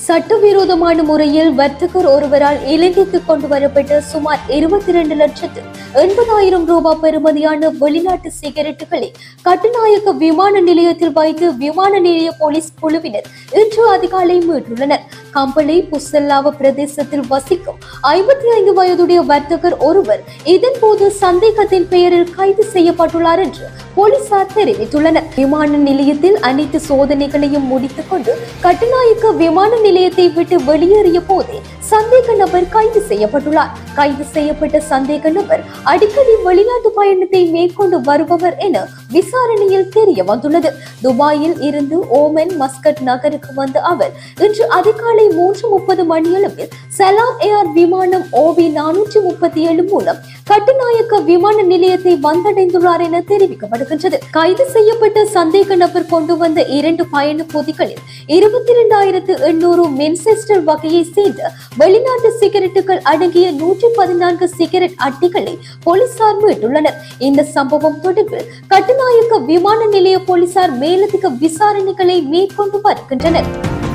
சட்டவிரோதமான முறையில் வர்த்தகர் ஒருவரால் இலங்கைக்கு கொண்டு வரப்பட்ட சுமார் இருபத்தி இரண்டு லட்சத்து எண்பதாயிரம் ரூபாய் பெறுமதியான வெளிநாட்டு சிகரெட்டுகளை கட்டுநாயக்க விமான நிலையத்தில் வைத்து விமான நிலைய போலீஸ் குழுவினர் இன்று அதிகாலை மீட்டுள்ளனர் கம்பளை புசல்லாவ பிரதேசத்தில் வசிக்கும் ஐம்பத்தி ஐந்து வயதுடைய வர்த்தகர் ஒருவர் இதன் போது சந்தேகத்தின் பெயரில் கைது செய்யப்பட்டுள்ளார் என்று போலீசார் தெரிவித்துள்ளனர் விமான நிலையத்தில் அனைத்து சோதனைகளையும் முடித்துக் கொண்டு கட்டுநாயக்க விமான நிலையத்தை விட்டு வெளியேறிய போதே சந்தேக நபர் கைது செய்யப்பட்டுள்ளார் கைது செய்யப்பட்ட சந்தேக நபர் அடிக்கடி வெளிநாட்டு பயணத்தை மேற்கொண்டு வருபவர் என விசாரணையில் தெரிய வந்துள்ளது துபாயில் இருந்து ஓமன் மஸ்கட் நகருக்கு வந்த அவர் இன்று அதிகாலை மூன்று முப்பது மணியளவில் சலாம் ஏர் விமானம் ஓவி நானூற்றி முப்பத்தி ஏழு மூலம் கட்டுநாயக்க விமான நிலையத்தை வந்தடைந்துள்ளார் என தெரிவிக்கப்படுகின்றது கைது செய்யப்பட்ட சந்தேக நபர் கொண்டு வந்த இரண்டு பயண பொதிகளில் இருபத்தி இரண்டாயிரத்து எண்ணூறு மென்செஸ்டர் வகையை சேர்ந்த வெளிநாட்டு சிகரெட்டுகள் அடங்கிய நூற்றி பதினான்கு சிகரெட் அட்டைகளை போலீசார் மீட்டுள்ளனர் இந்த சம்பவம் தொடர்பில் கட்டுநாயக்க விமான நிலைய போலீசார் மேலதிக விசாரணைகளை மேற்கொண்டு வருகின்றனர்